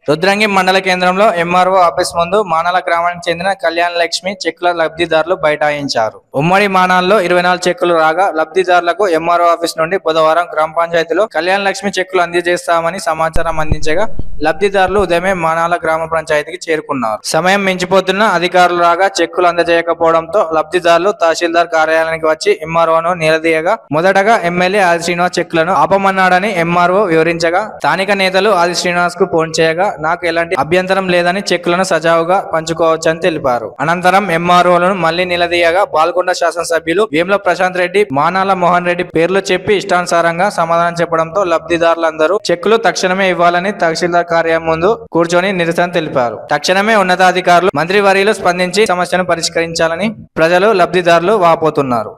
రుద్రంగి మండల కేంద్రంలో MRO office ముందు మానాల గ్రామానికి చెందిన కళ్యాణ లక్ష్మి చెక్కుల లబ్ధిదారులు బైఠాయించారు ఉమ్మడి మానాల్లో ఇరవై నాలుగు చెక్కులు రాగా లబ్ధిదారులకు ఎంఆర్ఓ ఆఫీస్ నుండి బుధవారం గ్రామ పంచాయతీలో కళ్యాణ లక్ష్మి చెక్కులు అందజేస్తామని సమాచారం అందించగా లబ్ధిదారులు ఉదయమే మానాల గ్రామ పంచాయతీకి చేరుకున్నారు సమయం మించిపోతున్న అధికారులు రాగా చెక్కులు అందజేయకపోవడంతో లబ్ధిదారులు తహసీల్దార్ కార్యాలయానికి వచ్చి ఎంఆర్ఓను నిలదీయగా మొదటగా ఎమ్మెల్యే ఆది శ్రీనివాస్ చెక్కులను ఆపమన్నాడని ఎంఆర్ఓ వివరించగా స్థానిక నేతలు ఆది శ్రీనివాస్ కు ఫోన్ చేయగా నాకు ఎలాంటి అభ్యంతరం లేదని చెక్కులను సజావుగా పంచుకోవచ్చని తెలిపారు అనంతరం ఎంఆర్ఓలను మళ్లీ నిలదీయగా పాల్గొండ శాసనసభ్యులు వేముల ప్రశాంత్ రెడ్డి మానాల మోహన్ రెడ్డి పేర్లు చెప్పి ఇష్టానుసారంగా సమాధానం చెప్పడంతో లబ్ధిదారులందరూ చెక్కులు తక్షణమే ఇవ్వాలని తహసీల్దార్ కార్యాలయం ముందు కూర్చొని నిరసన తెలిపారు తక్షణమే ఉన్నతాధికారులు మంత్రివర్యులు స్పందించి సమస్యను పరిష్కరించాలని ప్రజలు లబ్ధిదారులు వాపోతున్నారు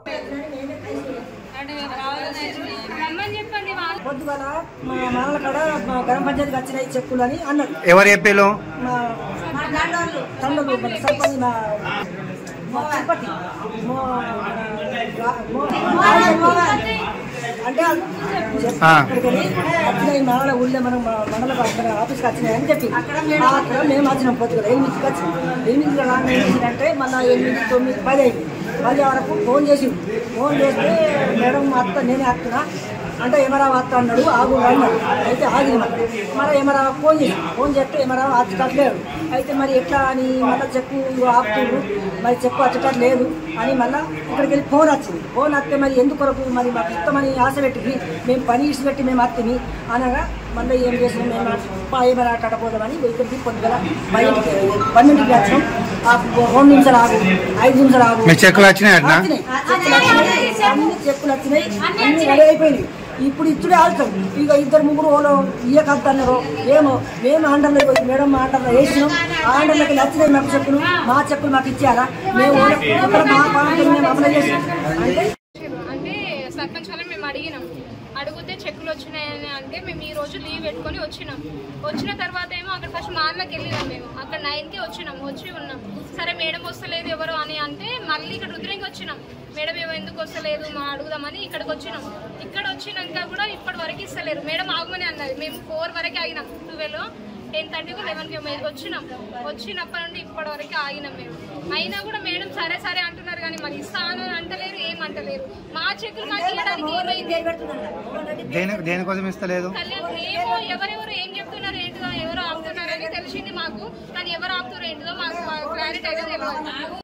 రమ్మని చెప్పండి వాళ్ళు పొద్దుగాల మా మామల కాడ మా గ్రామ పంచాయతీకి వచ్చినాయి చెక్కులు అని అన్నారు ఎవరు చెప్పారు మా తండ్రులు మన సర్పంచ్ మా మా తిరుపతి మో- మో- మో- అంటే ఆ. అక్కడికి వచ్చినాయి మామల ఊళ్ళో మనం మా- మండల మన ఆఫీస్కి వచ్చినాయి అని చెప్పి అక్కడ మేము వచ్చినాం పొద్దుగా ఎనిమిదికి వచ్చినాం ఎనిమిదికి రాగా అంటే మళ్ళీ ఎనిమిది తొమ్మిది పది అయింది పది వరకు ఫోన్ చేసి ఫోన్ చేస్తే మేడం అత్త నేనే వస్తున్నా అంటే ఏమరావు అత్త అన్నాడు ఆగు అన్నాడు అయితే ఆగింది మరి మరి ఏమరావు ఫోన్ చేసి ఫోన్ చేస్తే ఏమరావు అచ్చట్లేదు అయితే మరి ఎట్లా అని మళ్ళీ చెక్కు ఆపుతున్నారు మరి చెక్కు అచ్చటం లేదు అని మళ్ళీ ఇక్కడికి వెళ్ళి ఫోన్ వచ్చింది ఫోన్ వస్తే మరి ఎందుకొరకు మరి మాకు ఇస్తామని ఆశ పెట్టి మేము పని ఇసి పెట్టి మేము అత్తిమి అనగా మళ్ళీ ఏం చేసినాం మేము ఏమైనా ఆటపోదామని ఇక్కడికి పొద్దుగల బయటికి పన్నెండుకి వచ్చినాం ఆ రెండు నిమిషాలు ఆగు ఐదు నిమిషాలు ఆగు మీ చెక్కులు వచ్చినాయి అట్నా వచ్చినాయి. చెక్కులు వచ్చినాయి. అన్ని చెక్కులు వచ్చినాయి అన్ని రెడీ అయిపోయినాయి ఇప్పుడు ఇచ్చుడే ఆడుతాం ఇక ఇద్దరు ముగ్గురు వాళ్ళు ఇయ్యకద్దన్నారు ఏమో మేము ఆండర్లో పోయి మేడం మా ఆండర్లో వేసినాం ఆ ఆండర్లోకి వచ్చినాయి మాకు చెప్పులు మా చెప్పులు మాకు ఇచ్చారా మేము వాళ్ళకి ఇక్కడ మా పాలకులు మేము అప్లై చేసినాం అంటే అంటే సర్పంచ్ వాళ్ళని మేము అడిగినాం అడిగితే చెక్కులు వచ్చినాయని అంటే మేము ఈ రోజు లీవ్ పెట్టుకొని వచ్చినాం వచ్చిన తర్వాత ఏమో అక్కడ ఫస్ట్ మా అన్నకి వెళ్ళినాం మేము అక్కడ నైన్కి వచ్చినాం వచ్చి ఉన్నాం సరే మేడం వస్తలేదు ఎవరు అని అంటే మళ్ళీ ఇక్కడ రుద్రంగి వచ్చినాం మేడం ఏమో ఎందుకు వస్తలేదు మా అడుగుదామని ఇక్కడికి వచ్చినాం ఇక్కడ వచ్చినాక కూడా ఇప్పటి వరకు ఇస్తలేరు మేడం ఆగమని అన్నది మేము ఫోర్ వరకు ఆగినాం ట్వెల్వ్ టెన్ థర్టీకి లెవెన్కి వచ్చినాం వచ్చినప్పటి నుండి ఇప్పటి వరకు ఆగినాం మేము అయినా కూడా మేడం సరే సరే అంటున్నారు కానీ మరి ఇస్తాను అని అంటలేరు ఏం అంటలేరు మా చెక్కులు మాకు ఇవ్వడానికి ఏమైంది దేని దేనికోసం ఇస్తలేదు కళ్యాణ్ ఏమో ఎవరెవరు ఏం చెప్తున్నారు ఏంటిదో ఎవరు ఆపుతున్నారు అని తెలిసింది మాకు కానీ ఎవరు ఆపుతారు ఏంటిదో మాకు క్లారిటీ అయితే తెలియదు